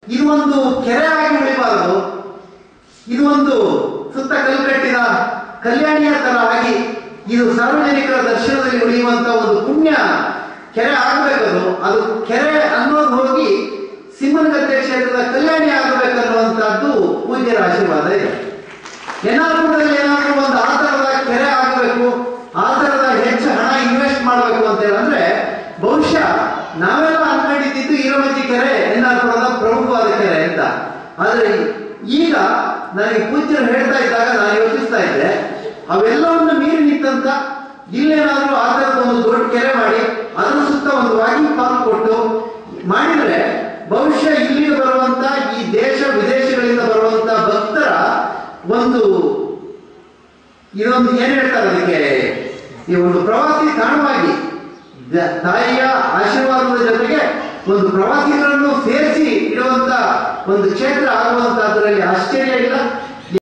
ಇದು ಒಂದು ಕೆರೆ ಆಗಿ ಉಳಿಬಾರದು ಇದು ಒಂದು ಸುತ್ತ ಕಲ್ಕಟ್ಟಿನ ಕಲ್ಯಾಣಿಯ ತರ ಆಗಿ ಇದು ಸಾರ್ವಜನಿಕರ ದರ್ಶನದಲ್ಲಿ ಉಳಿಯುವಂತ ಒಂದು ಪುಣ್ಯ ಕೆರೆ ಆಗಬೇಕದು ಅದು ಕೆರೆ ಅನ್ನೋದು ಹೋಗಿ ಸಿಂಹನಗದ್ದೆ ಕ್ಷೇತ್ರದ ಕಲ್ಯಾಣಿ ಆಗಬೇಕನ್ನುವಂತಹದ್ದು ಪೂಜ್ಯರ ಆಶೀರ್ವಾದ ಇದೆ ಎನ್ನಾರ್ಪುರದಲ್ಲಿ ಏನಾದ್ರೂ ಒಂದು ಆ ಥರದ ಕೆರೆ ಆಗಬೇಕು ಆ ಥರದ ಹೆಚ್ಚು ಹಣ ಇನ್ವೆಸ್ಟ್ ಮಾಡಬೇಕು ಅಂತ ಹೇಳಂದ್ರೆ ಬಹುಶಃ ನಾವೆಲ್ಲ ಅನ್ಕೊಂಡಿದ್ದು ಈರಮಜ್ಜಿ ಕೆರೆ ಎನ್ನಾರ್ಪುರದ ಪ್ರಮುಖವಾದ ಕೆರೆ ಅಂತ ಆದ್ರೆ ಈಗ ನನಗೆ ಪೂಜ್ಯರು ಹೇಳ್ತಾ ಇದ್ದಾಗ ನಾನು ಯೋಚಿಸ್ತಾ ಇದ್ದೆ ಅವೆಲ್ಲವನ್ನು ಮೀರಿ ನಿಂತಂತ ಇಲ್ಲೇನಾದ್ರೂ ಆ ಥರದ ಒಂದು ದೊಡ್ಡ ಕೆರೆ ಮಾಡಿ ಅದರ ಸುತ್ತ ಒಂದು ವಾಕಿಂಗ್ ಪಾರ್ಕ್ ಕೊಟ್ಟು ಮಾಡಿದ್ರೆ ಬಹುಶಃ ಇಲ್ಲಿಗೆ ಬರುವಂತ ಈ ದೇಶ ವಿದೇಶಗಳಿಂದ ಬರುವಂತ ಭಕ್ತರ ಒಂದು ಇದೊಂದು ಏನ್ ಹೇಳ್ತಾರೆ ಅದಕ್ಕೆ ಈ ಒಂದು ಪ್ರವಾಸಿ ತಾಣವಾಗಿ ದ- ತಾಯಿಯ ಆಶೀರ್ವಾದದ ಜೊತೆಗೆ ಒಂದು ಪ್ರವಾಸಿಗರನ್ನು ಸೇರಿಸಿ ಇಡುವಂತ ಒಂದು ಕ್ಷೇತ್ರ ಆಗುವಂತಹದ್ರಲ್ಲಿ ಅಷ್ಟೇ